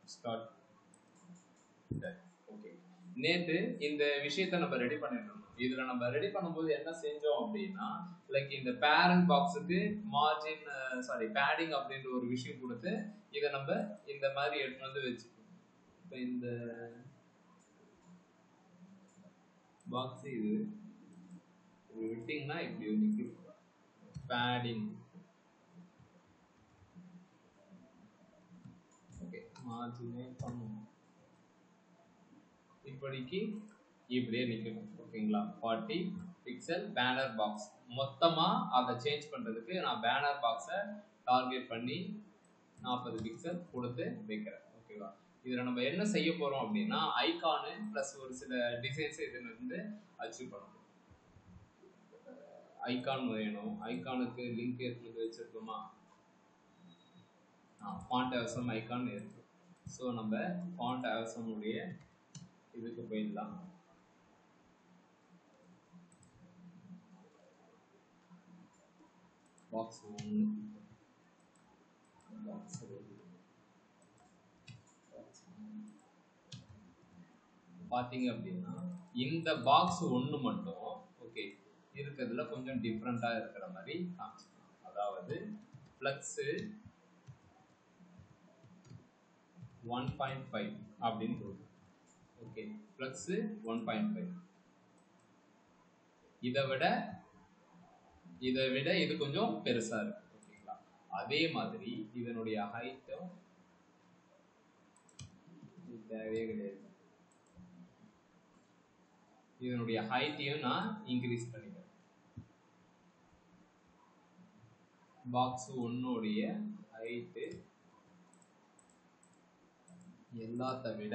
Start okay நேத்து இந்த விஷயத்த நம்ம ரெடி பண்ணிட்டு இருந்தோம் இதுல நம்ம ரெடி பண்ணும்போது என்ன செஞ்சோம் அப்படின்னா லைக் இந்த பேரண்ட் பாக்ஸுக்கு மார்ஜின் சாரி பேடிங் அப்படின்ற ஒரு விஷயம் கொடுத்து இதை நம்ம இந்த மாதிரி எடுத்து வந்து வச்சுக்கணும் இப்போ இந்த பாக்ஸ் இது இப்படி விட்டிங்கன்னா இப்படி நிற்கும் பேடிங் ஓகே மார்ஜினே பண்ணுவோம் இப்படிக்கு இப்படியே நிற்கணும் ஓகேங்களா ஃபார்ட்டி பிக்சல் பேனர் பாக்ஸ் மொத்தமாக அதை சேஞ்ச் பண்ணுறதுக்கு நான் பேனர் பாக்ஸை டார்கெட் பண்ணி நாற்பது பிக்சல் கொடுத்து வைக்கிறேன் ஓகேவா இதில் நம்ம என்ன செய்ய போகிறோம் அப்படின்னா ஐகானு ப்ளஸ் ஒரு சில டிசைன்ஸ் இதில் இருந்து அச்சீவ் பண்ணணும் ஐகான் வேணும் ஐகானுக்கு லிங்க் ஏற்றுனது வச்சுருக்கோமா ஃபாண்ட் அவசரம் ஐகான் இருக்கு ஸோ நம்ம ஃபாண்ட் அவசரமுடைய இதுக்கு போயிடலாம் பாக்ஸ் ஒன்று பாக்ஸ் பார்த்தீங்க அப்படின்னா இந்த பாக்ஸ் ஒன்று மட்டும் ஓகே இருக்கிறதுல கொஞ்சம் டிஃப்ரெண்ட்டாக இருக்கிற மாதிரி காமிச்சிக்கலாம் அதாவது ப்ளக்ஸு ஒன் பாயிண்ட் ஃபைவ் அப்படின்னு போகுது okay flex one point five இதை விட இதை விட இது கொஞ்சம் பெருசாக இருக்கு ஓகேங்களா அதே மாதிரி இதனுடைய ஹைட்டும் தேவையே கிடையாது இதனுடைய ஹைட்டையும் நான் இன்க்ரீஸ் பண்ணிக்கிறேன் பாக்ஸ் ஒன்னுடைய ஹைட்டு எல்லாத்த விட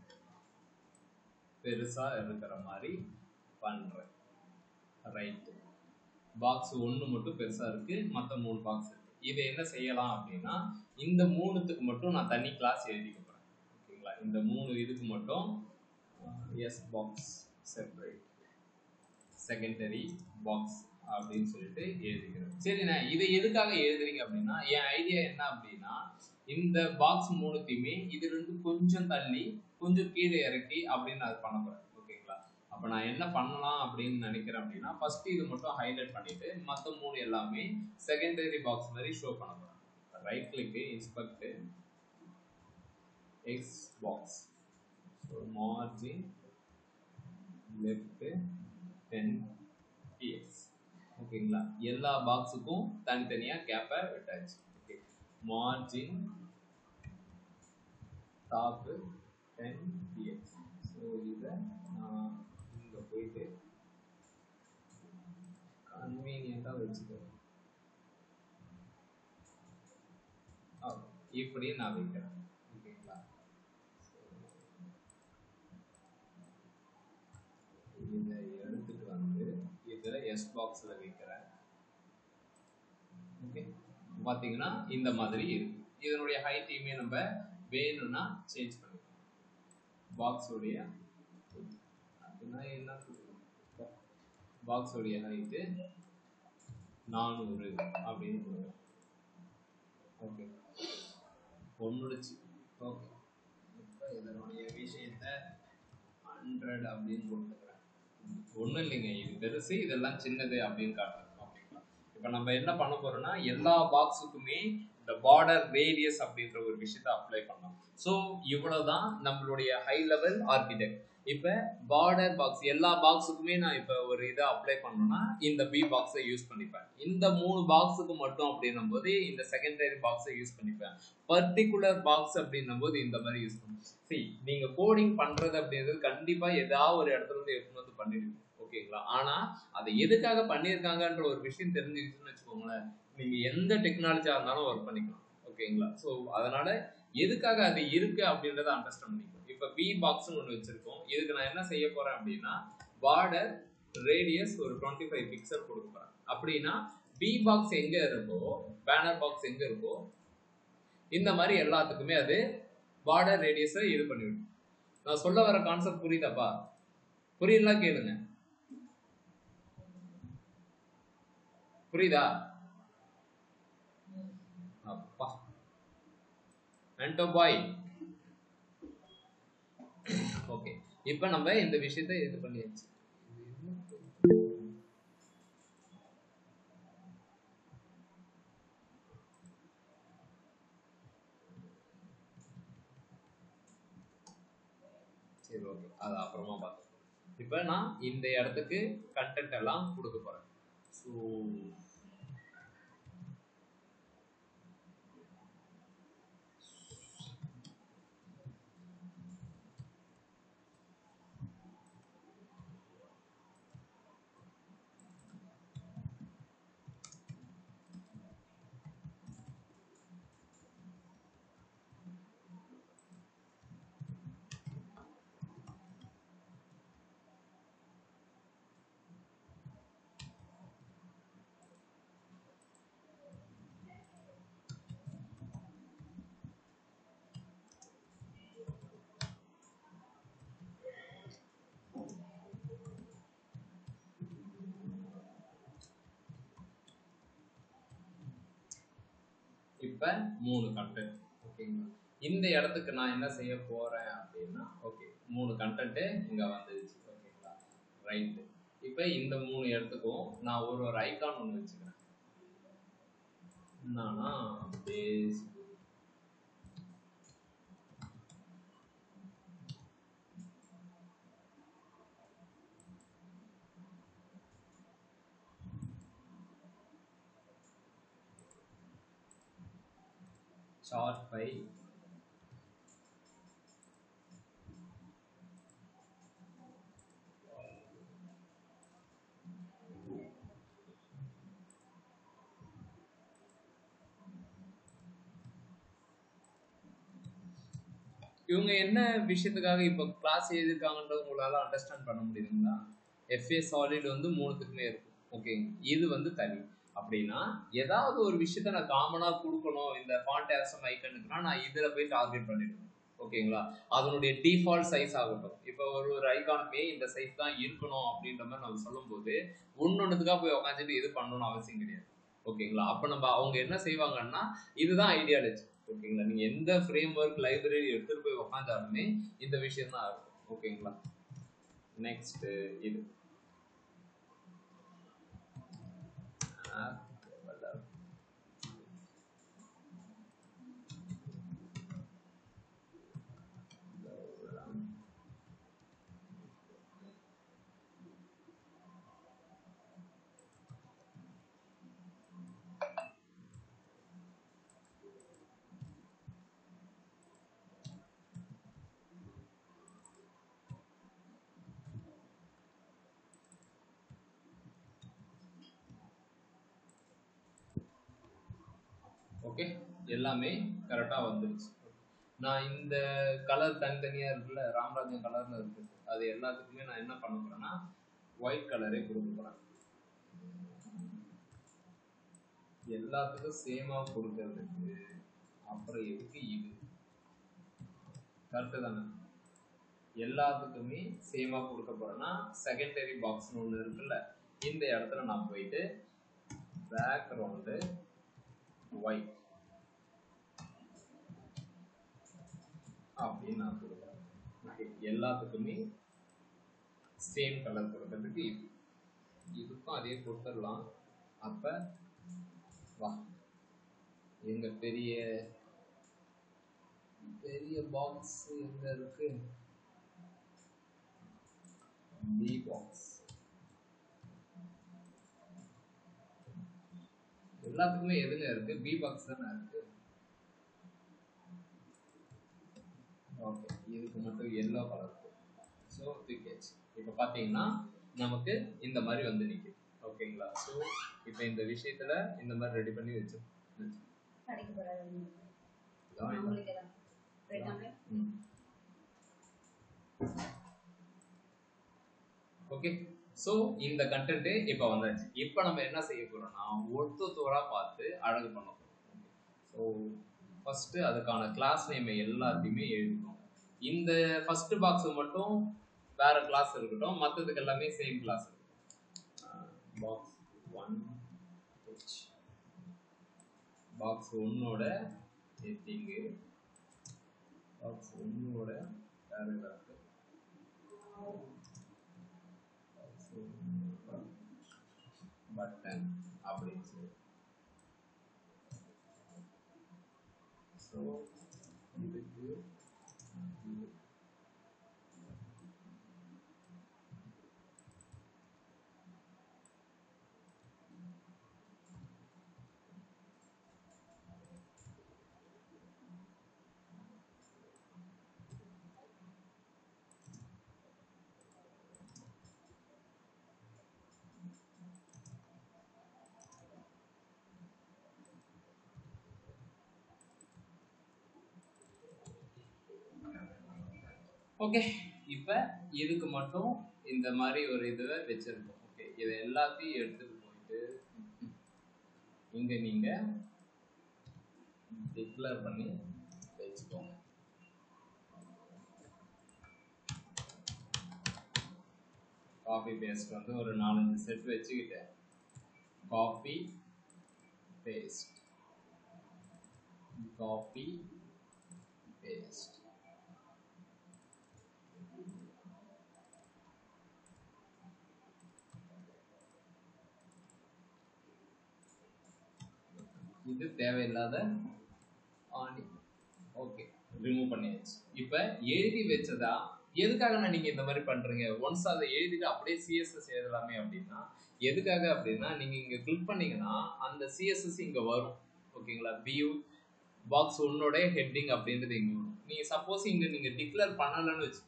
பெருசா இருக்கிற மாதிரி பண்றேன் ரைட்டு பாக்ஸ் ஒன்று மட்டும் பெருசா இருக்கு மற்ற மூணு பாக்ஸ் இருக்கு இதை என்ன செய்யலாம் அப்படின்னா இந்த மூணுத்துக்கு மட்டும் நான் தனி கிளாஸ் எழுதிக்க போறேன் ஓகேங்களா இந்த மூணு இதுக்கு மட்டும் S box separate secondary box அப்படின்னு சொல்லிட்டு எழுதிக்கிறேன் சரிண்ணா இதை எதுக்காக எழுதுறீங்க அப்படின்னா என் ஐடியா என்ன அப்படின்னா இந்த பாக்ஸ் மூணுத்தையுமே இதுல இருந்து கொஞ்சம் தள்ளி கொஞ்சம் கீழே இறக்கி அப்படின்னு நான் பண்ண போறேன் ஓகேங்களா அப்ப நான் என்ன பண்ணலாம் அப்படின்னு நினைக்கிறேன் அப்படின்னா ஃபர்ஸ்ட் இது மட்டும் ஹைலைட் பண்ணிட்டு மற்ற மூணு எல்லாமே செகண்டரி பாக்ஸ் மாதிரி ஷோ பண்ண போறேன் right click inspect X box so margin left ten PX ஓகேங்களா எல்லா பாக்ஸுக்கும் தனித்தனியாக கேப்பை விட்டாச்சு okay margin top ten PX so இதை நான் இங்கே போயிட்டு கன்வீனியண்ட்டாக வச்சுக்கிறேன் இப்படி நான் வைக்கிறேன் ஓகேங்களா இதை எடுத்துட்டு வந்து இதில் எஸ் பாக்ஸில் வைக்கிறேன் ஓகே பார்த்தீங்கன்னா இந்த மாதிரி இருக்கு இதனுடைய ஹைட்டையுமே நம்ம வேணும்னா சேஞ்ச் பண்ணிக்கலாம் பாக்ஸோடைய அப்படின்னா என்ன பாக்ஸோடைய ஹைட்டு நானூறு அப்படின்னு கொடுக்குறேன் ஓகே ஒன்றுச்சு ஓகே இப்போ இதனுடைய விஷயத்தை ஹண்ட்ரட் அப்படின்னு கொடுத்துக்கிறேன் ஒன்றும் இல்லைங்க இது பெருசு இதெல்லாம் சின்னது அப்படின்னு காட்டுறோம் ஓகேங்களா இப்போ நம்ம என்ன பண்ண போறோம்னா எல்லா பாக்ஸுக்குமே இந்த பார்டர் ரேடியஸ் அப்படின்ற ஒரு விஷயத்தை அப்ளை பண்ணோம் ஸோ இவ்வளோதான் நம்மளுடைய ஹை லெவல் ஆர்கிடெக்ட் இப்போ பார்டர் பாக்ஸ் எல்லா பாக்ஸுக்குமே நான் இப்போ ஒரு இதை அப்ளை பண்ணோம்னா இந்த பி பாக்ஸை யூஸ் பண்ணிப்பேன் இந்த மூணு பாக்ஸுக்கு மட்டும் அப்படின்னும் போது இந்த செகண்டரி பாக்ஸை யூஸ் பண்ணிப்பேன் பர்டிகுலர் பாக்ஸ் அப்படின்னும் போது இந்த மாதிரி யூஸ் பண்ணுவேன் சரி நீங்க கோடிங் பண்றது அப்படின்றது கண்டிப்பா ஏதாவது ஒரு இடத்துல இருந்து எடுத்துட்டு வந்து பண்ணிடுவீங்க ஓகேங்களா ஆனா அதை எதுக்காக பண்ணியிருக்காங்கன்ற ஒரு விஷயம் தெரிஞ்சுக்கிட்டுன்னு வச்சுக்கோங்களேன் நீங்க எந்த டெக்னாலஜியா இருந்தாலும் ஒர்க் பண்ணிக்கலாம் ஓகேங்களா ஸோ அதனால எதுக்காக அது இருக்கு அப்படின்றத அண்டர்ஸ்டாண்ட் பண்ணிக்கணும் இப்போ பி பாக்ஸ்னு ஒன்று வச்சிருக்கோம் இதுக்கு நான் என்ன செய்ய போறேன் அப்படின்னா பார்டர் ரேடியஸ் ஒரு டுவெண்ட்டி ஃபைவ் பிக்சல் கொடுக்க போறேன் அப்படின்னா பி பாக்ஸ் எங்க இருக்கோ பேனர் பாக்ஸ் எங்க இருக்கோ இந்த மாதிரி எல்லாத்துக்குமே அது பார்டர் ரேடியஸை இது பண்ணிவிடும் நான் சொல்ல வர கான்செப்ட் புரியுதாப்பா புரியலாம் கேளுங்க புரியுதா அப்பா ஆண்டோ பாய் இப்போ நம்ம இந்த விஷயத்தை இது பண்ணியாச்சு இது என்ன சரி ஓகே அது அப்புறமா பார்த்துக்கலாம் இப்போ நான் இந்த இடத்துக்கு கண்டென்ட் எல்லாம் கொடுக்க போகிறேன் ஸோ இப்போ மூணு கண்டென்ட் ஓகேங்களா இந்த இடத்துக்கு நான் என்ன செய்ய போறேன் அப்படின்னா ஓகே மூணு கண்டென்ட்டு இங்க வந்துருச்சு ஓகேங்களா ரைட்டு இப்போ இந்த மூணு இடத்துக்கும் நான் ஒரு ஒரு ஐகான் ஒன்று வச்சுக்கிறேன் என்னன்னா பேஸ் சார்ட் பை இவங்க என்ன விஷயத்துக்காக இப்போ கிளாஸ் எழுதிருக்காங்கன்றது உங்களால அண்டர்ஸ்டாண்ட் பண்ண முடியுதுங்களா எஃப்ஏ சாலிட் வந்து மூணுத்துக்குமே இருக்கும் ஓகேங்க இது வந்து தனி அப்படின்னா ஏதாவது ஒரு விஷயத்த நான் காமனாக கொடுக்கணும் இந்த ஃபாண்ட் ஆசம் ஐக்கனுக்குனா நான் இதில் போய் டார்கெட் பண்ணிடுவேன் ஓகேங்களா அதனுடைய டிஃபால்ட் சைஸ் ஆகட்டும் இப்போ ஒரு ஒரு ஐகானுமே இந்த சைஸ் தான் இருக்கணும் அப்படின்ற மாதிரி நம்ம சொல்லும்போது ஒன்னொன்றுத்துக்காக போய் உட்காந்துட்டு இது பண்ணணும்னு அவசியம் கிடையாது ஓகேங்களா அப்போ நம்ம அவங்க என்ன செய்வாங்கன்னா இதுதான் ஐடியாலஜி ஓகேங்களா நீங்க எந்த ஃப்ரேம் ஒர்க் லைப்ரரி எடுத்துட்டு போய் உட்காந்தாலுமே இந்த விஷயம் தான் இருக்கும் ஓகேங்களா நெக்ஸ்ட் இது ஓகே எல்லாமே கரெக்டாக வந்துருச்சு நான் இந்த கலர் தனித்தனியாக இருக்குல்ல ராமராஜன் கலர்னு இருக்கு அது எல்லாத்துக்குமே நான் என்ன பண்ண போறேன்னா ஒயிட் கலரே கொடுக்க போறேன் எல்லாத்துக்கும் சேமாக கொடுக்கறதுக்கு அப்புறம் எதுக்கு இது கரெக்டு தானே எல்லாத்துக்குமே சேமாக கொடுக்க போறேன்னா செகண்டரி பாக்ஸ்னு ஒன்று இருக்குல்ல இந்த இடத்துல நான் போயிட்டு பேக்ரவுண்டு ஒயிட் அப்படின்னு நான் கொடுக்குறேன் ஓகே எல்லாத்துக்குமே சேம் கலர் கொடுக்கறதுக்கு இது இதுக்கும் அதே கொடுத்துடலாம் அப்போ வா எங்க பெரிய பெரிய பாக்ஸ் எங்க இருக்கு பி பாக்ஸ் எல்லாத்துக்குமே எதுங்க இருக்கு பி பாக்ஸ் தானே இருக்கு ஓகே இதுக்கு மட்டும் எல்லோ கலர் ஸோ தூக்கியாச்சு இப்போ பார்த்தீங்கன்னா நமக்கு இந்த மாதிரி வந்து நிற்குது ஓகேங்களா ஸோ இப்போ இந்த விஷயத்துல இந்த மாதிரி ரெடி பண்ணி வச்சு கடைக்கு போறாரு தான் இது. உங்களுக்கு தான் ரைட்டாமே ம். ஓகே ஸோ இந்த கண்டென்ட் இப்போ வந்தாச்சு இப்போ நம்ம என்ன செய்ய போறோம்னா ஒருத்தொருத்தரா பார்த்து அழகு பண்ண போறோம் ஸோ ஃபர்ஸ்ட் அதுக்கான கிளாஸ் நேம் எல்லாத்தையுமே எழுதிக்கோங்க இந்த ஃபர்ஸ்ட் பாக்ஸ் மட்டும் வேற கிளாஸ் இருக்கட்டும் மற்றதுக்கு எல்லாமே same class box one box ஒன்னோட ஹெட்டிங்கு பாக்ஸ் ஒன்னோட பேராகிராஃப் பட்டன் அப்படின்னு சொல்லி ஸோ இதுக்கு இது ஓகே இப்போ இதுக்கு மட்டும் இந்த மாதிரி ஒரு இதுவை வச்சிருக்கோம் ஓகே இதை எல்லாத்தையும் எடுத்துட்டு போயிட்டு இங்க நீங்க டிக்ளேர் பண்ணி வச்சுக்கோங்க காப்பி பேஸ்ட் வந்து ஒரு நாலஞ்சு செட் வச்சுக்கிட்டு காப்பி பேஸ்ட் காப்பி பேஸ்ட் இது தேவையில்லாத ஆணி ஓகே ரிமூவ் பண்ணியாச்சு இப்போ எழுதி வச்சதா எதுக்காக நான் நீங்க இந்த மாதிரி பண்றீங்க ஒன்ஸ் அதை எழுதிட்டு அப்படியே சிஎஸ்எஸ் எழுதலாமே அப்படின்னா எதுக்காக அப்படின்னா நீங்க இங்க கிளிக் பண்ணீங்கன்னா அந்த சிஎஸ்எஸ் இங்க வரும் ஓகேங்களா வியூ பாக்ஸ் ஒன்னோட ஹெட்டிங் அப்படின்றது இங்க வரும் நீங்க சப்போஸ் இங்க நீங்க டிக்ளேர் பண்ணலன்னு வச்சு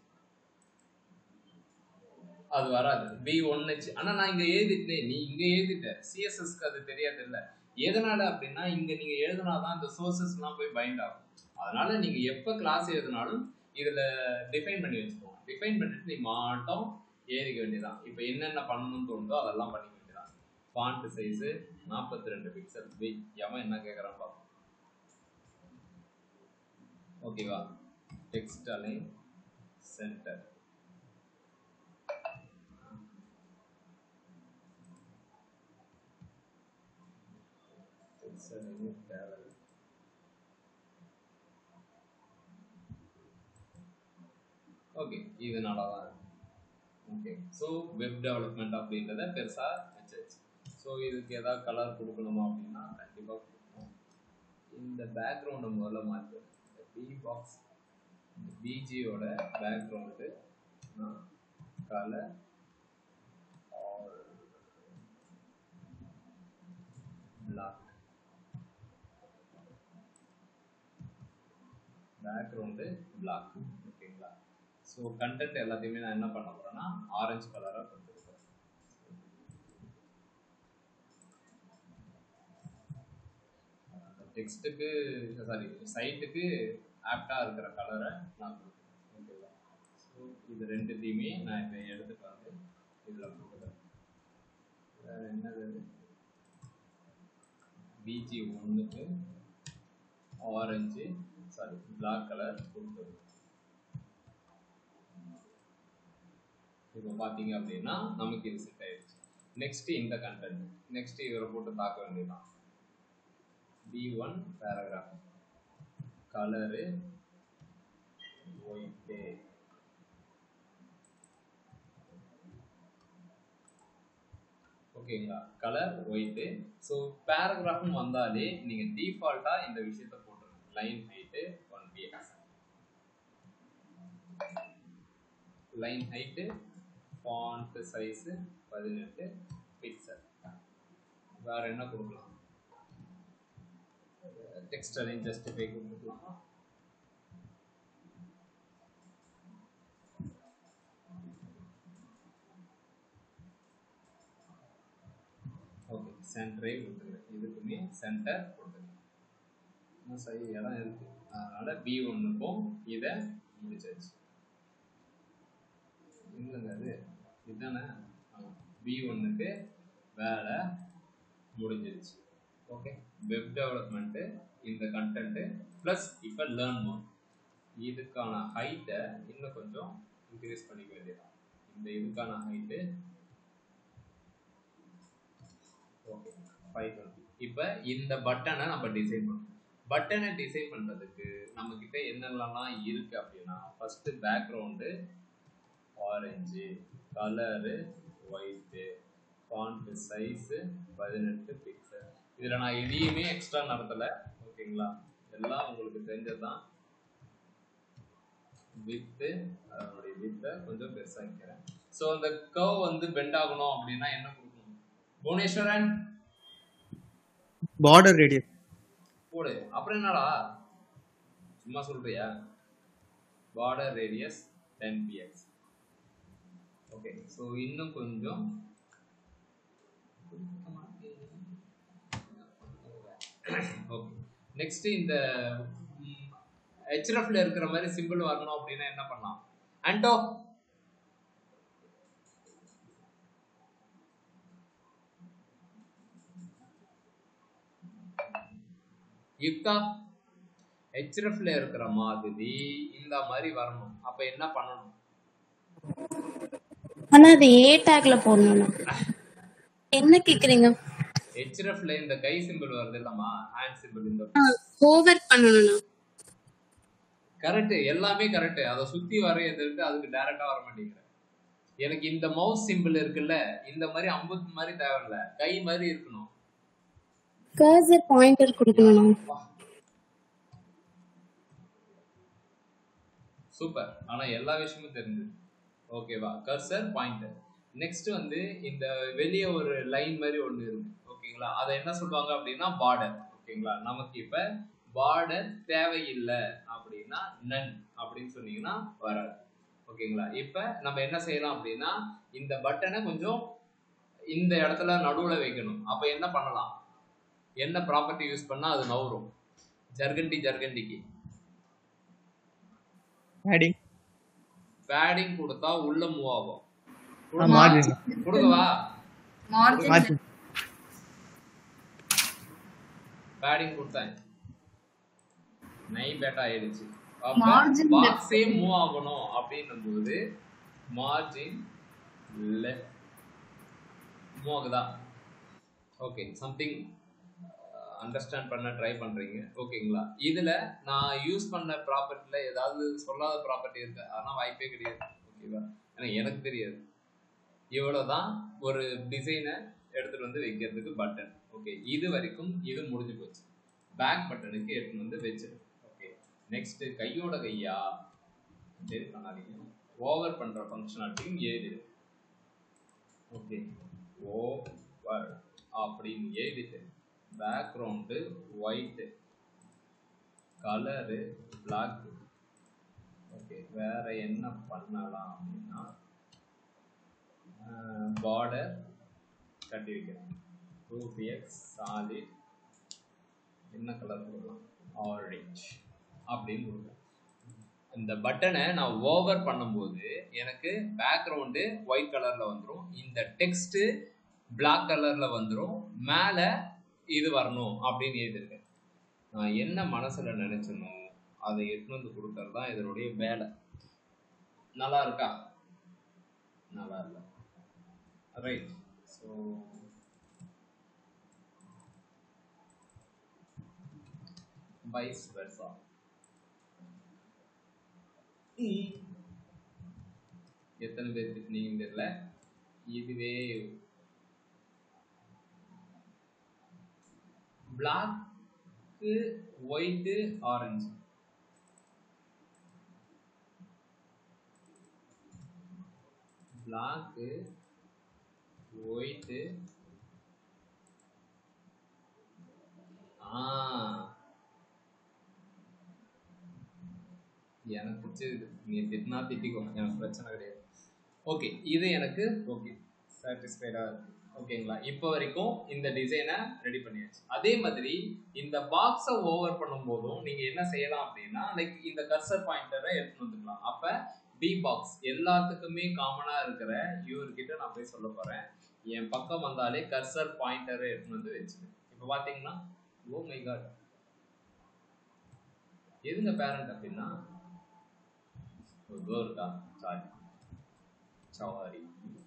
அது வராது பி ஒன்னு ஆனா நான் இங்க எழுதிட்டேன் நீ இங்க எழுதிட்ட சிஎஸ்எஸ்க்கு அது தெரியாது இல்ல எதனால அப்படின்னா இங்க நீங்க எழுதினாதான் இந்த சோர்சஸ்லாம் போய் பைண்ட் ஆகும் அதனால நீங்க எப்ப கிளாஸ் எழுதினாலும் இதுல டிஃபைன் பண்ணி வச்சுக்கோங்க டிஃபைன் பண்ணிட்டு நீ மாட்டம் எழுதிக்க வேண்டியதான் இப்போ என்னென்ன பண்ணணும்னு தோணுதோ அதெல்லாம் பண்ணிக்க வேண்டியதான் ஃபாண்ட் சைஸ் நாற்பத்தி ரெண்டு பிக்சல் பி எவன் என்ன கேட்குறான் பார்ப்போம் ஓகேவா text align centre text align தேவை ஓகே இது நல்லா தான் இருக்கு ஓகே ஸோ வெப் டெவலப்மெண்ட் அப்படின்றத பெருசாக வச்சாச்சு ஸோ இதுக்கு ஏதாவது கலர் கொடுக்கணுமா அப்படின்னா கண்டிப்பாக கொடுக்கணும் இந்த பேக்ரவுண்டை முதல்ல மாற்று இந்த பி பாக்ஸ் இந்த பிஜியோட பேக்ரவுண்டு நான் கலர் பிளாக் பேக்ரவுண்டு பிளாக் ஓகேங்களா ஸோ கண்டென்ட் எல்லாத்தையுமே நான் என்ன பண்ண போறேன்னா ஆரஞ்சு கலராக கொடுத்துருக்கேன் டெக்ஸ்ட்டுக்கு சாரி சைட்டுக்கு ஆப்டாக இருக்கிற கலரை நான் கொடுக்குறேன் ஓகேவா ஸோ இது ரெண்டுத்தையுமே நான் இப்போ எடுத்துட்டு வந்து இதில் கொடுக்குறேன் வேறு என்னது பிஜி ஒன்றுக்கு ஆரஞ்சு சாரி பிளாக் கலர் கொடுத்துருக்கேன் இப்போ பார்த்தீங்க அப்படின்னா நமக்கு இது செட் ஆயிடுச்சு நெக்ஸ்ட் இந்த கண்டென்ட் நெக்ஸ்ட் இவரை போட்டு தாக்க வேண்டியதுதான் P one paragraph colour white ஓகேங்களா கலர் ஒயிட்டு ஸோ பேராகிராஃப்னு வந்தாலே நீங்கள் டிஃபால்ட்டாக இந்த விஷயத்த போட்டுருங்க line height one PX line height font size பதினெட்டு பிக்சல் வேற என்ன கொடுக்கலாம் டெக்ஸ்ட் அலைன் ஜஸ்டிஃபை கொடுத்துக்கலாம் ஓகே சென்டரே கொடுத்துருக்கேன் இதுக்குமே சென்டர் கொடுத்துருக்கேன் இன்னும் சரி இடம் இருக்கு அதனால பி ஒன்றுக்கும் இதை முடிச்சாச்சு இல்லைங்க அது இதுதானே பி ஒன்றுக்கு வேலை முடிஞ்சிருச்சு ஓகே வெப் டெவலப்மெண்ட்டு இந்த கண்டென்ட்டு ப்ளஸ் இப்போ லேர்ன் மோர் இதுக்கான ஹைட்டை இன்னும் கொஞ்சம் இன்க்ரீஸ் பண்ணிக்க வேண்டியதான் இந்த இதுக்கான ஹைட்டு ஓகே ஃபைவ் டுவெண்ட்டி இப்போ இந்த பட்டனை நம்ம டிசைன் பண்ணணும் பட்டனை டிசைன் பண்ணுறதுக்கு நம்மக்கிட்ட என்னென்னலாம் இருக்குது அப்படின்னா first background orange colour white font size பதினெட்டு பிக்சல் இதில் நான் எதையுமே எக்ஸ்ட்ரா நடத்தலை ஓகேங்களா எல்லாம் உங்களுக்கு தெரிஞ்சதுதான் வித்து அதனுடைய வித்தை கொஞ்சம் பெருசாக்கிறேன் ஸோ அந்த கர்வ் வந்து பெண்ட் ஆகணும் அப்படின்னா என்ன கொடுக்கணும் புவனேஸ்வரன் பார்டர் ரேடியஸ் போடு அப்புறம் என்னடா சும்மா சொல்றியா border radius ten PX okay so இன்னும் கொஞ்சம் ஓகே நெக்ஸ்ட் இந்த ஹெச்எஃப்ல இருக்கிற மாதிரி சிம்பிள் வரணும் அப்படின்னா என்ன பண்ணலாம் ஆண்டோ யுக்தா ஹெச்எஃப்ல இருக்கிற மாதிரி இந்த மாதிரி வரணும் அப்ப என்ன பண்ணணும் ஆனா அது ஏ டேக்ல போடணும் என்ன கேக்குறீங்க ஹெச்எஃப்ல இந்த கை சிம்பிள் வருது இல்லம்மா ஹேண்ட் சிம்பிள் இந்த ஓவர் பண்ணணும்னா கரெக்ட் எல்லாமே கரெக்ட் அதை சுத்தி வரையறதுக்கு அதுக்கு டைரக்டா வர மாட்டேங்கிற எனக்கு இந்த மவுஸ் சிம்பிள் இருக்குல்ல இந்த மாதிரி அம்புத்து மாதிரி தேவையில்ல கை மாதிரி இருக்கணும் கர்சர் பாயிண்டர் கொடுக்கணும் சூப்பர் ஆனா எல்லா விஷயமும் தெரிஞ்சது ஓகேவா கர்சர் பாயிண்டர் நெக்ஸ்ட் வந்து இந்த வெளியே ஒரு லைன் மாதிரி ஒன்று இருக்கு ஓகேங்களா அதை என்ன சொல்லுவாங்க அப்படின்னா பார்டர் ஓகேங்களா நமக்கு இப்ப பார்டர் தேவையில்லை அப்படின்னா நன் அப்படின்னு சொன்னீங்கன்னா வராது ஓகேங்களா இப்ப நம்ம என்ன செய்யலாம் அப்படின்னா இந்த பட்டனை கொஞ்சம் இந்த இடத்துல நடுவுல வைக்கணும் அப்ப என்ன பண்ணலாம் என்ன ப்ராப்பர்ட்டி யூஸ் பண்ணா அது நவரும் ஜர்கண்டி ஜர்கண்டிக்கு பேடிங் பேடிங் கொடுத்தா உள்ள மூவ் ஆகும் மார்ஜின் கொடுக்கவா மார்ஜின் மார்ஜின் பேடிங் கொடுத்தேன் நை பேட்டா ஆயிடுச்சு Margin பாக்ஸே மூவ் ஆகணும் அப்படின்னும் போது மார்ஜின் லெஃப்ட் மூவ் ஆகுதா ஓகே சம்திங் அண்டர்ஸ்டாண்ட் பண்ண ட்ரை பண்றீங்க ஓகேங்களா இதுல நான் யூஸ் பண்ண ப்ராப்பர்ட்டில ஏதாவது சொல்லாத ப்ராப்பர்ட்டி இருக்கு ஆனா வாய்ப்பே கிடையாது ஓகேவா ஏன்னா எனக்கு தெரியாது இவ்வளவுதான் ஒரு டிசைனை எடுத்துட்டு வந்து வைக்கிறதுக்கு பட்டன் ஓகே இது வரைக்கும் இது முடிஞ்சு போச்சு பேக் பட்டனுக்கு எடுத்துட்டு வந்து வச்சிரு ஓகே நெக்ஸ்ட் கையோட கையா சரி பண்ணாதீங்க ஓவர் பண்ற ஃபங்க்ஷனாலிட்டியும் ஏழு ஓகே ஓவர் அப்படின்னு எழுதிட்டு background white colour black okay வேற என்ன பண்ணலாம் அப்படின்னா பார்டர் கட்டி வைக்கிறேன் டூ பிஎக்ஸ் சாலிட் என்ன கலர் கொடுக்கலாம் ஆரஞ்ச் அப்படின்னு கொடுக்குறேன் இந்த பட்டனை நான் ஓவர் பண்ணும்போது எனக்கு பேக்ரவுண்டு ஒயிட் கலர்ல வந்துடும் இந்த டெக்ஸ்ட் Black கலர்ல வந்துடும் மேலே இது வரணும் அப்படின்னு எழுதியிருக்கேன் நான் என்ன மனசுல நினைச்சனோ அதை எடுத்துன்னு வந்து கொடுக்கறது தான் இதனுடைய வேலை நல்லா இருக்கா நல்லா இல்லை ரைட் ஸோ வைஸ் வெர்சா எத்தனை பேர் திட்டினீங்கன்னு தெரியல இதுவே black white orange black white ஆ எனக்கு பிடிச்சது நீ திட்டினா திட்டிக்கோ எனக்கு பிரச்சனை கிடையாது ஓகே இது எனக்கு ஓகே சாட்டிஸ்ஃபைடாக இருக்கு ஓகேங்களா இப்போ வரைக்கும் இந்த டிசைனை ரெடி பண்ணியாச்சு அதே மாதிரி இந்த பாக்ஸை ஓவர் பண்ணும்போதும் நீங்கள் என்ன செய்யலாம் அப்படின்னா லைக் இந்த கர்சர் பாயிண்டரை எடுத்துட்டு வந்துக்கலாம் அப்போ பி பாக்ஸ் எல்லாத்துக்குமே காமனாக இருக்கிற இவர்கிட்ட நான் போய் சொல்ல போகிறேன் என் பக்கம் வந்தாலே கர்சர் பாயிண்டரை எடுத்துட்டு வந்து வச்சுரு இப்போ பார்த்தீங்கன்னா ஓ மை காட் எதுங்க பேரண்ட் அப்படின்னா இதோ இருக்கா சாரி சாரி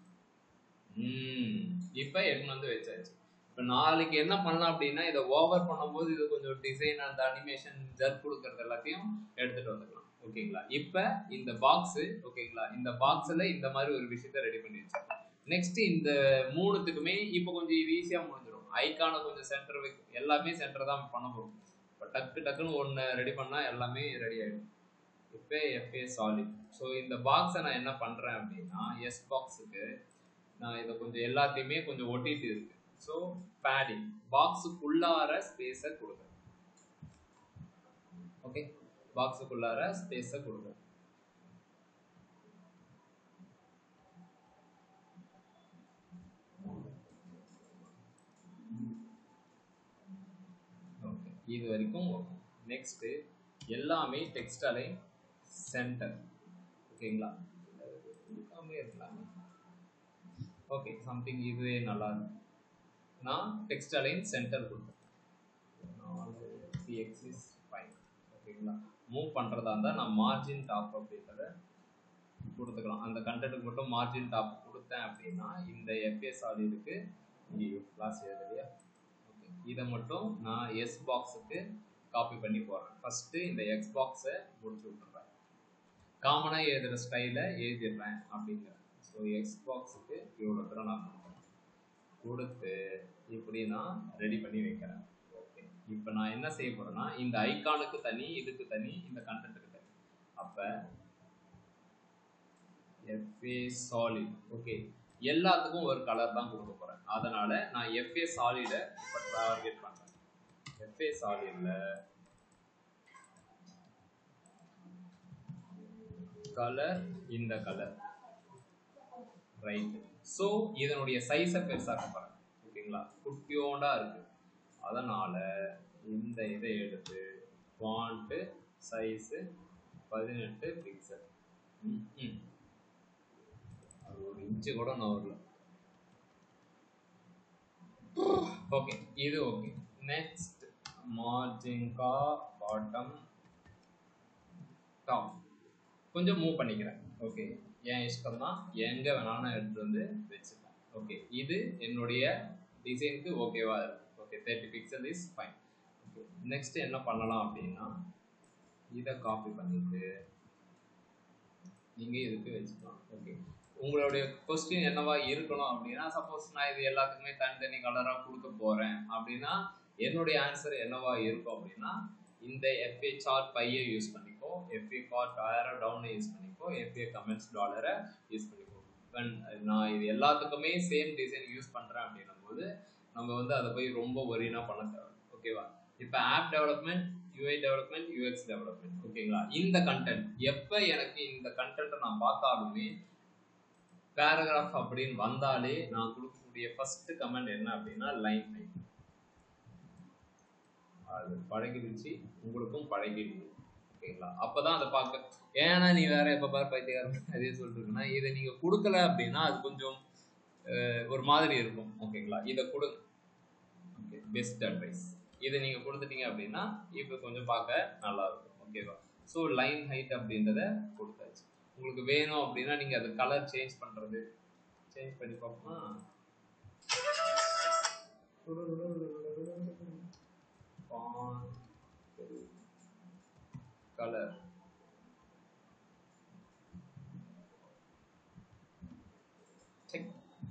ம் இப்போ எடுத்துன்னு வந்து வச்சாச்சு இப்போ நாளைக்கு என்ன பண்ணலாம் அப்படின்னா இதை ஓவர் பண்ணும்போது இது கொஞ்சம் டிசைன் அந்த அனிமேஷன் ஜர்க் கொடுக்கறது எல்லாத்தையும் எடுத்துட்டு வந்துக்கலாம் ஓகேங்களா இப்போ இந்த பாக்ஸு ஓகேங்களா இந்த பாக்ஸில் இந்த மாதிரி ஒரு விஷயத்த ரெடி பண்ணி வச்சிருக்கோம் நெக்ஸ்ட் இந்த மூணுத்துக்குமே இப்போ கொஞ்சம் இது ஈஸியா முடிஞ்சிடும் ஐக்கான கொஞ்சம் சென்டர் வைக்கும் எல்லாமே சென்டர் தான் பண்ண போறோம் இப்போ டக்கு டக்குன்னு ஒன்று ரெடி பண்ணா எல்லாமே ரெடி ஆயிடும் இப்போ எஃப்ஏ சாலிட் ஸோ இந்த பாக்ஸை நான் என்ன பண்றேன் அப்படின்னா எஸ் பாக்ஸுக்கு நான் இதை கொஞ்சம் எல்லாத்தையுமே கொஞ்சம் ஒட்டிட்டு இருக்கு ஸோ பேடிங் பாக்ஸுக்குள்ளார ஸ்பேஸை கொடுக்குறேன் ஓகே பாக்ஸுக்குள்ளார ஸ்பேஸை கொடுக்குறேன் ஓகே இது வரைக்கும் ஓகே நெக்ஸ்ட் எல்லாமே டெக்ஸ்ட் அலைன் சென்டர் ஓகேங்களா கொடுக்காமலே இருக்கலாம் ஓகே சம்திங் இதுவே நல்லா இருக்கு நான் டெக்ஸ்ட் அலைன் சென்டர் கொடுத்தேன் சிஎக்ஸ் இஸ் ஃபைன் ஓகேங்களா மூவ் பண்ணுறதா இருந்தால் நான் மார்ஜின் டாப் அப்படின்றத கொடுத்துக்கலாம் அந்த கண்டென்ட்டுக்கு மட்டும் மார்ஜின் டாப் கொடுத்தேன் அப்படின்னா இந்த எஃப்எஸ் ஆடியோக்கு இங்கே கிளாஸ் எழுதலையா ஓகே இதை மட்டும் நான் எஸ் பாக்ஸுக்கு காப்பி பண்ணி போடுறேன் ஃபஸ்ட்டு இந்த எக்ஸ் பாக்ஸை முடிச்சு விட்டுறேன் காமனாக எழுதுகிற ஸ்டைலை எழுதிடுறேன் அப்படிங்கிறேன் ஸோ எக்ஸ் பாக்ஸுக்கு இவ்வளோ தூரம் நான் கொடுக்குறேன் கொடுத்து இப்படி நான் ரெடி பண்ணி வைக்கிறேன் ஓகே இப்போ நான் என்ன செய்ய போகிறேன்னா இந்த ஐகானுக்கு தனி இதுக்கு தனி இந்த கண்டென்ட்டுக்கு தனி அப்போ எஃப்ஏ சாலிட் ஓகே எல்லாத்துக்கும் ஒரு கலர் தான் கொடுக்க போகிறேன் அதனால நான் எஃப்ஏ சாலிடை இப்போ டார்கெட் பண்ணுறேன் எஃப்ஏ சாலிடில் கலர் இந்த கலர் ரைட் ஸோ இதனுடைய சைஸை பெருசாக்க போகிறேன் ஓகேங்களா குட்டியோண்டா இருக்கு அதனால இந்த இதை எடுத்து ஃபாண்ட்டு சைஸு பதினெட்டு பிக்சல் ம் அது ஒரு இன்ச்சு கூட நான் வரல ஓகே இது ஓகே நெக்ஸ்ட் மார்ஜின் கா பாட்டம் டாப் கொஞ்சம் மூவ் பண்ணிக்கிறேன் ஓகே என் இஷ்டம் தான் எங்கே வேணாலும் நான் எடுத்து வந்து வச்சுப்பேன் ஓகே இது என்னுடைய டிசைனுக்கு ஓகேவா இருக்கு okay thirty pixel is fine okay next என்ன பண்ணலாம் அப்படின்னா இதை காப்பி பண்ணிட்டு நீங்கள் இதுக்கு வச்சுக்கலாம் ஓகே உங்களுடைய கொஸ்டின் என்னவா இருக்கணும் அப்படின்னா சப்போஸ் நான் இது எல்லாத்துக்குமே தனித்தனி கலராக கொடுக்க போகிறேன் அப்படின்னா என்னுடைய ஆன்சர் என்னவா இருக்கும் அப்படின்னா இந்த எஃப்ஏ சார்ட் பையை யூஸ் பண்ணிக்கோ எஃப்ஏ கார்ட் ஆயிரம் டவுனை யூஸ் பண்ணிக்கோ எஃப்ஏ கமெண்ட்ஸ் டாலரை யூஸ் பண்ணிக்கோ When நான் இது எல்லாத்துக்குமே சேம் டிசைன் யூஸ் பண்ணுறேன் அப்படின்னும் போது நம்ம வந்து அதை போய் ரொம்ப ஒரினா பண்ண தேவை ஓகேவா இப்போ app development UI development UX development ஓகேங்களா இந்த கண்டென்ட் எப்போ எனக்கு இந்த கண்டென்ட்டை நான் பார்த்தாலுமே பேராகிராஃப் அப்படின்னு வந்தாலே நான் கொடுக்கக்கூடிய ஃபர்ஸ்ட் கமெண்ட் என்ன அப்படின்னா லைன் ஹைட் அது பழகிடுச்சு உங்களுக்கும் பழகிடுது ஓகேங்களா அப்பதான் அதை பார்க்க ஏன்னா நீ வேற எப்ப பாரு பைத்தியக்காரன் அதே சொல்லிட்டு இருக்குன்னா இதை நீங்க கொடுக்கல அப்படின்னா அது கொஞ்சம் அஹ், ஒரு மாதிரி இருக்கும் ஓகேங்களா இதை கொடுங்க ஓகே பெஸ்ட் அட்வைஸ் இதை நீங்க கொடுத்துட்டீங்க அப்படின்னா இப்போ கொஞ்சம் பார்க்க நல்லா இருக்கும் ஓகேவா ஸோ லைன் ஹைட் அப்படின்றத கொடுத்தாச்சு உங்களுக்கு வேணும் அப்படின்னா நீங்க அது கலர் சேஞ்ச் பண்றது சேஞ்ச் பண்ணி பார்ப்போமா கலர் செக்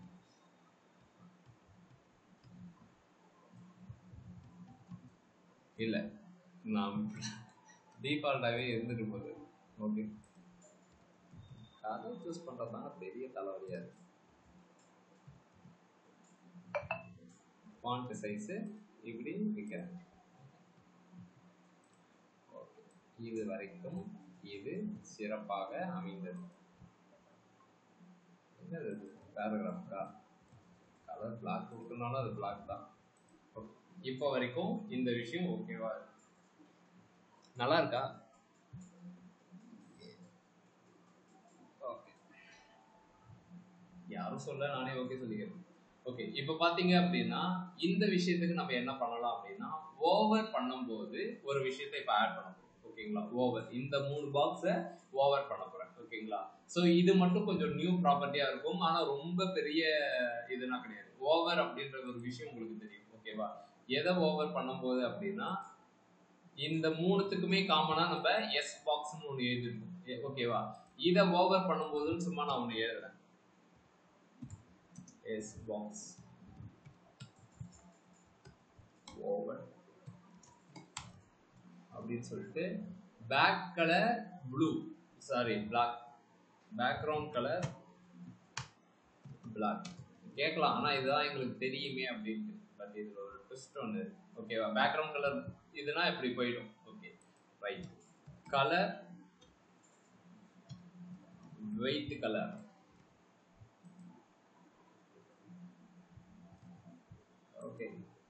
இல்ல நான் டிஃபால்ட்டாகவே இருந்துட்டு போகுது ஓகே கலர் சூஸ் பண்ணுறது தாங்க பெரிய தலைவலியாக இருக்கு ஃபாண்ட் சைஸு இப்படி வைக்கிறேன் ஓகே இது வரைக்கும் இது சிறப்பாக அமைந்தது என்னது பேராகிராஃப்கா கலர் பிளாக் கொடுக்கணும்னாலும் அது பிளாக் தான் Okay. இப்போ வரைக்கும் இந்த விஷயம் ஓகேவா இருக்கு நல்லா இருக்கா ஓகே யாரும் சொல்ல நானே ஓகே சொல்லிக்கிறேன் ஓகே இப்போ பார்த்தீங்க அப்படின்னா இந்த விஷயத்துக்கு நம்ம என்ன பண்ணலாம் அப்படின்னா ஓவர் பண்ணும்போது ஒரு விஷயத்தை இப்போ ஆட் பண்ண போறோம் ஓகேங்களா ஓவர் இந்த மூணு பாக்ஸை ஓவர் பண்ண போறேன் ஓகேங்களா ஸோ இது மட்டும் கொஞ்சம் நியூ ப்ராப்பர்ட்டியா இருக்கும் ஆனால் ரொம்ப பெரிய இதுனா கிடையாது ஓவர் அப்படின்ற ஒரு விஷயம் உங்களுக்கு தெரியும் ஓகேவா எதை ஓவர் பண்ணும்போது அப்படின்னா இந்த மூணுத்துக்குமே காமனா நம்ம எஸ் பாக்ஸ்னு ஒன்று எழுதிருக்கோம் ஓகேவா இதை ஓவர் பண்ணும்போதுன்னு சும்மா நான் ஒன்று எழுதுறேன் எஸ் பாக்ஸ் ஓவர் அப்படின்னு சொல்லிட்டு back colour blue sorry black background colour black கேட்கலாம் ஆனால் இதுதான் எங்களுக்கு தெரியுமே அப்படின்ட்டு பட் இதில் ஒரு ட்விஸ்ட் ஒன்று ஓகேவா பேக்ரவுண்ட் கலர் இதுனா இப்படி போயிடும் okay right colour weight colour okay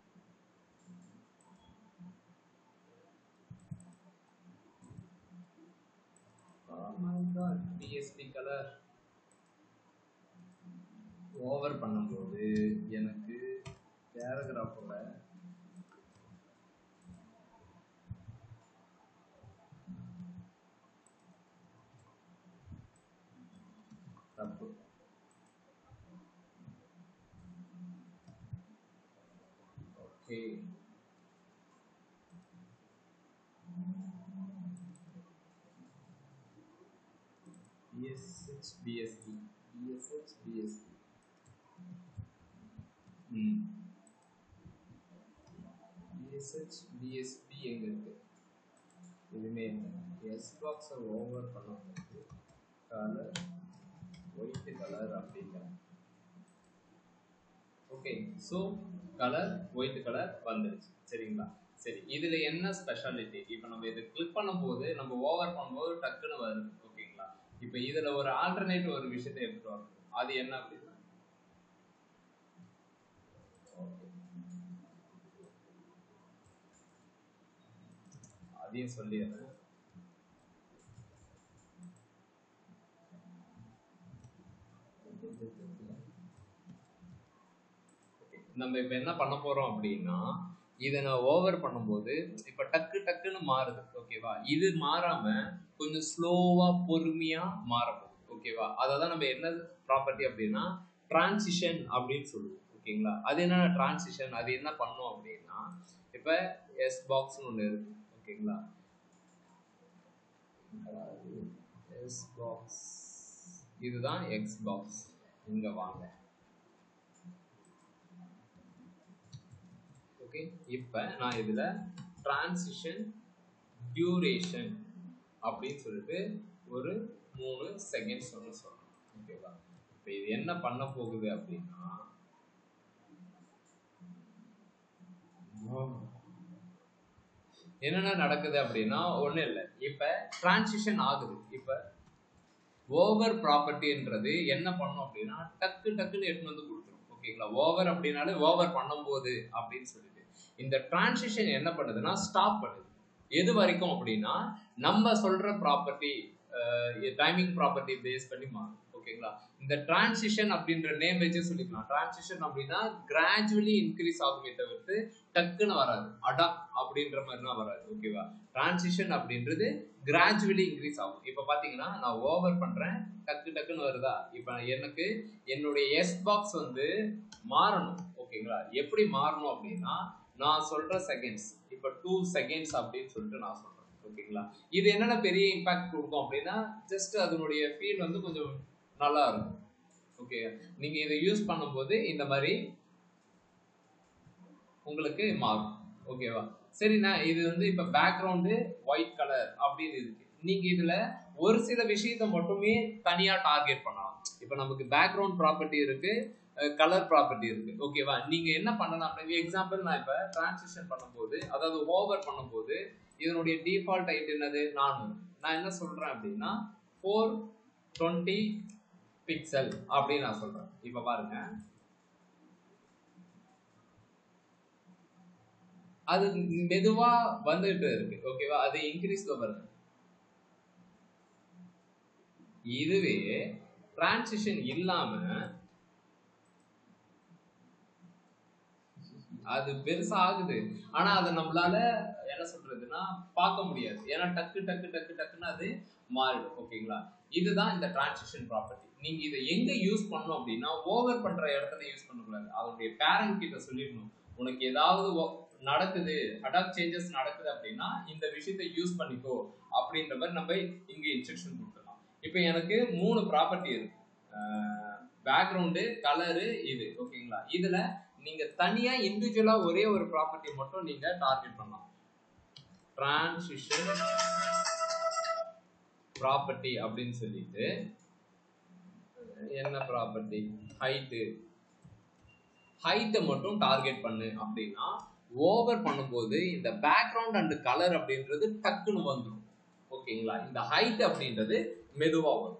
Oh my god, PSP colour over பண்ணும்போது எனக்கு பேராகிராஃபோட தப்பு okay BSH BSP BSH BSP ம் BSH BSP எங்க இருக்கு எதுவுமே இல்லை எஸ் பாக்ஸை ஓவர் பண்ணும்போது கலர் ஒயிட் கலர் அப்படிங்கிற okay so colour white colour வந்துருச்சு சரிங்களா சரி இதுல என்ன ஸ்பெஷாலிட்டி இப்போ நம்ம இதை கிளிக் பண்ணும்போது நம்ம ஓவர் பண்ணும்போது டக்குன்னு வருது ஓகேங்களா இப்போ இதுல ஒரு ஆல்டர்னேட் ஒரு விஷயத்தை எடுத்துட்டு வரணும் அது என்ன அப்படின்னா Okay. அதையும் சொல்லிடுறேன் நம்ம இப்ப என்ன பண்ண போறோம் அப்படின்னா இதை நான் ஓவர் பண்ணும்போது இப்ப டக்கு டக்குன்னு மாறுது ஓகேவா இது மாறாம கொஞ்சம் ஸ்லோவா பொறுமையா மாறப்போகுது ஓகேவா அதை தான் நம்ம என்ன ப்ராப்பர்ட்டி அப்படின்னா டிரான்சிஷன் அப்படின்னு சொல்லுவோம் ஓகேங்களா அது என்ன டிரான்சிஷன் அது என்ன பண்ணும் அப்படின்னா இப்ப எஸ் பாக்ஸ்னு ஒன்று இருக்கு ஓகேங்களா எஸ் பாக்ஸ் இதுதான் எக்ஸ் பாக்ஸ் இங்க வாங்க ஓகே இப்போ நான் இதில் டிரான்சிஷன் டியூரேஷன் அப்படின்னு சொல்லிட்டு ஒரு மூணு செகண்ட்ஸ் ஒன்று சொல்லணும் ஓகேவா இப்போ இது என்ன பண்ண போகுது அப்படின்னா என்னென்ன நடக்குது அப்படின்னா ஒன்றும் இல்லை இப்போ டிரான்சிஷன் ஆகுது இப்போ ஓவர் ப்ராப்பர்ட்டின்றது என்ன பண்ணும் அப்படின்னா டக்கு டக்குன்னு எடுத்துன்னு வந்து கொடுத்துரும் ஓகேங்களா ஓவர் அப்படின்னாலே ஓவர் பண்ணும்போது அப்படின்னு சொல்லிட்டு இந்த டிரான்சிஷன் என்ன பண்ணுதுன்னா ஸ்டாப் பண்ணுது எது வரைக்கும் அப்படின்னா நம்ம சொல்ற ப்ராப்பர்ட்டி டைமிங் ப்ராப்பர்ட்டி பேஸ் பண்ணி மாறும் ஓகேங்களா இந்த டிரான்சிஷன் அப்படின்ற நேம் வச்சு சொல்லிக்கலாம் டிரான்சிஷன் அப்படின்னா கிராஜுவலி இன்க்ரீஸ் ஆகுமே தவிர்த்து டக்குன்னு வராது அடா அப்படின்ற மாதிரிலாம் வராது ஓகேவா டிரான்சிஷன் அப்படின்றது கிராஜுவலி இன்க்ரீஸ் ஆகும் இப்போ பார்த்தீங்கன்னா நான் ஓவர் பண்ணுறேன் டக்கு டக்குன்னு வருதா இப்போ எனக்கு என்னுடைய எஸ் பாக்ஸ் வந்து மாறணும் ஓகேங்களா எப்படி மாறணும் அப்படின்னா நான் சொல்ற செகண்ட்ஸ் இப்போ டூ செகண்ட்ஸ் அப்படின்னு சொல்லிட்டு நான் சொல்றேன் ஓகேங்களா இது என்னென்ன பெரிய இம்பாக்ட் கொடுக்கும் அப்படின்னா ஜஸ்ட் அதனுடைய ஃபீல் வந்து கொஞ்சம் நல்லா இருக்கும் ஓகே நீங்க இதை யூஸ் பண்ணும்போது இந்த மாதிரி உங்களுக்கு மாறும் ஓகேவா சரிண்ணா இது வந்து இப்ப பேக்ரவுண்டு ஒயிட் கலர் அப்படின்னு இருக்கு நீங்க இதுல ஒரு சில விஷயத்த மட்டுமே தனியா டார்கெட் பண்ணலாம் இப்ப நமக்கு பேக்ரவுண்ட் ப்ராப்பர்ட்டி இருக்கு கலர் ப்ராப்பர்ட்டி இருக்கு ஓகேவா நீங்க என்ன பண்ணலாம் எக்ஸாம்பிள் நான் இப்ப டிரான்சிஷன் பண்ணும்போது அதாவது ஓவர் பண்ணும்போது இதனுடைய டிஃபால்ட் ஹைட் என்னது நானூறு நான் என்ன சொல்றேன் அப்படின்னா ஃபோர் டுவெண்ட்டி பிக்சல் அப்படின்னு நான் சொல்றேன் இப்ப பாருங்க அது மெதுவா வந்துட்டு இருக்கு ஓகேவா அது இன்க்ரீஸ்ல வருது இதுவே டிரான்சிஷன் இல்லாம அது பெருசா ஆகுது ஆனா அதை நம்மளால என்ன சொல்றதுன்னா பார்க்க முடியாது ஏன்னா டக்கு டக்கு டக்கு டக்குன்னு அது மாறிடும் ஓகேங்களா இதுதான் இந்த டிரான்சிஷன் ப்ராப்பர்ட்டி நீங்க இதை எங்க யூஸ் பண்ணணும் அப்படின்னா ஓவர் பண்ற இடத்துல யூஸ் பண்ணக்கூடாது அதனுடைய பேரண்ட் கிட்ட சொல்லிடணும் உனக்கு ஏதாவது நடக்குது அடாப்ட் சேஞ்சஸ் நடக்குது அப்படின்னா இந்த விஷயத்தை யூஸ் பண்ணிக்கோ அப்படின்ற மாதிரி நம்ம இங்க இன்ஸ்ட்ரக்ஷன் கொடுத்துடலாம் இப்போ எனக்கு மூணு ப்ராப்பர்ட்டி இருக்கு பேக்ரவுண்டு கலரு இது ஓகேங்களா இதுல நீங்க தனியா இண்டிவிஜுவலா ஒரே ஒரு ப்ராப்பர்ட்டி மட்டும் நீங்க டார்கெட் பண்ணலாம் டிரான்சிஷன் ப்ராப்பர்ட்டி அப்படின்னு சொல்லிட்டு என்ன ப்ராப்பர்ட்டி ஹைட்டு ஹைட்டை மட்டும் டார்கெட் பண்ணு அப்படின்னா ஓவர் பண்ணும்போது இந்த பேக்ரவுண்ட் அண்ட் கலர் அப்படின்றது டக்குன்னு வந்துடும் ஓகேங்களா இந்த ஹைட் அப்படின்றது மெதுவா வரும்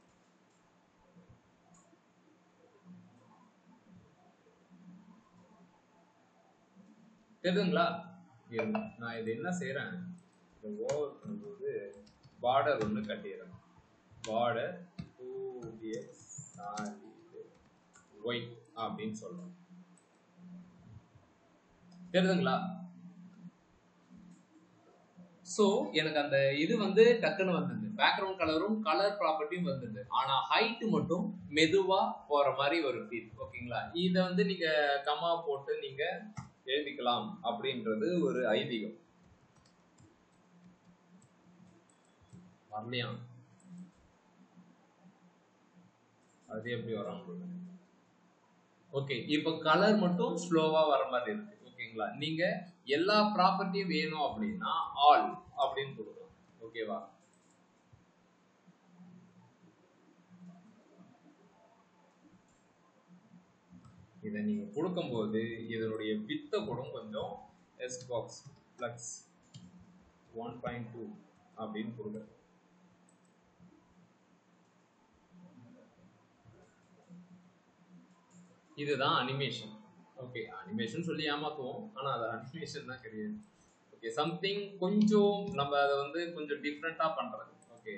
தெரியுதுங்களா இருங்க. நான் இது என்ன செய்றேன் இந்த ஓவர் பண்ணும்போது பார்டர் ஒன்று கட்டிடுறேன் பார்டர் டூ எக்ஸ் ஒய் அப்படின்னு சொல்றேன் தெரியுதுங்களா சோ எனக்கு அந்த இது வந்து டக்குன்னு வந்தது பேக்ரவுண்ட் கலரும் கலர் ப்ராப்பர்ட்டியும் வந்தது ஆனா ஹைட் மட்டும் மெதுவா போற மாதிரி ஒரு ஃபீல் ஓகேங்களா இத வந்து நீங்க கமா போட்டு நீங்க எழுதிக்கலாம் அப்படின்றது ஒரு ஐதீகம் வரலையா அது எப்படி வரும் ஓகே இப்போ கலர் மட்டும் ஸ்லோவா வர மாதிரி இருக்கு ஓகேங்களா நீங்க எல்லா ப்ராப்பர்ட்டியும் வேணும் அப்படின்னா ஆல் அப்படின்னு கொடுக்கலாம் ஓகேவா இதை நீங்க கொடுக்கும்போது இதனுடைய வித்த கூட கொஞ்சம் S box flex one point two அப்படின்னு கொடுங்க இதுதான் அனிமேஷன் ஓகே அனிமேஷன் சொல்லி ஏமாத்துவோம் ஆனா அது அனிமேஷன் தான் கிடையாது ஓகே சம்திங் கொஞ்சம் நம்ம அதை வந்து கொஞ்சம் டிஃப்ரெண்டா பண்றது ஓகே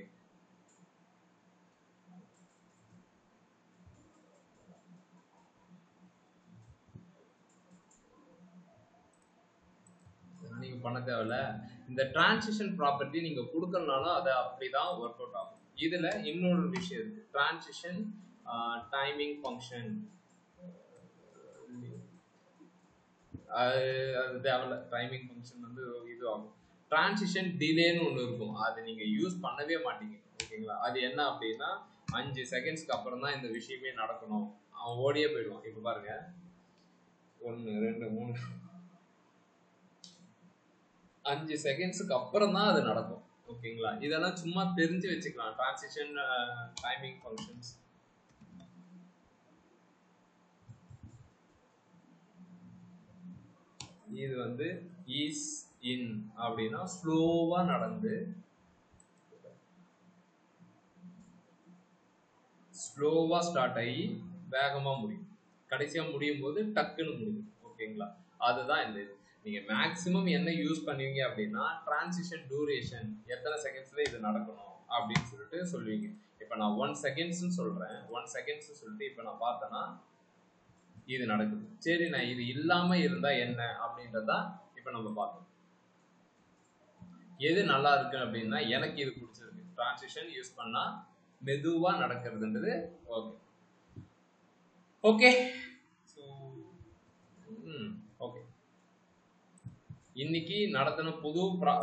நீங்க பண்ண தேவையில்ல இந்த டிரான்சிஷன் ப்ராப்பர்ட்டி நீங்க கொடுக்கறனாலும் அது அப்படிதான் ஒர்க் அவுட் ஆகும் இதுல இன்னொரு விஷயம் இருக்கு டிரான்சிஷன் டைமிங் ஃபங்க்ஷன் அது அது தேவையில்ல டைமிங் ஃபங்க்ஷன் வந்து இது ஆகும் டிரான்சிஷன் டிலேன்னு ஒன்று இருக்கும் அது நீங்கள் யூஸ் பண்ணவே மாட்டீங்க ஓகேங்களா அது என்ன அப்படின்னா அஞ்சு செகண்ட்ஸ்க்கு அப்புறம் தான் இந்த விஷயமே நடக்கணும் அவன் ஓடியே போயிடுவான் இப்போ பாருங்க ஒன்று ரெண்டு மூணு அஞ்சு செகண்ட்ஸுக்கு அப்புறம் தான் அது நடக்கும் ஓகேங்களா இதெல்லாம் சும்மா தெரிஞ்சு வச்சுக்கலாம் டிரான்சிஷன் டைமிங் ஃபங்க்ஷன்ஸ் இது வந்து ஈஸ் இன் அப்படின்னா ஸ்லோவா நடந்து ஸ்லோவா ஸ்டார்ட் ஆகி வேகமா முடியும் கடைசியா முடியும் போது டக்குன்னு முடியும் ஓகேங்களா அதுதான் இந்த இது நீங்க மேக்ஸிமம் என்ன யூஸ் பண்ணுவீங்க அப்படின்னா டிரான்சிஷன் டூரேஷன் எத்தனை செகண்ட்ஸ்ல இது நடக்கணும் அப்படின்னு சொல்லிட்டு சொல்லுவீங்க இப்போ நான் ஒன் செகண்ட்ஸ்னு சொல்றேன் ஒன் செகண்ட்ஸ் சொல்லிட்டு இப்போ நான் பார்த்தேன்னா இது நடக்குது சரி நான் இது இல்லாம இருந்தா என்ன அப்படின்றதா இப்ப நம்ம பார்த்தோம் எது நல்லா இருக்கு அப்படின்னா எனக்கு இது பிடிச்சிருக்கு டிரான்சிஷன் யூஸ் பண்ணா மெதுவா நடக்கிறதுன்றது ஓகே ஓகே ஸோ ஓகே இன்னைக்கு நடத்தின புது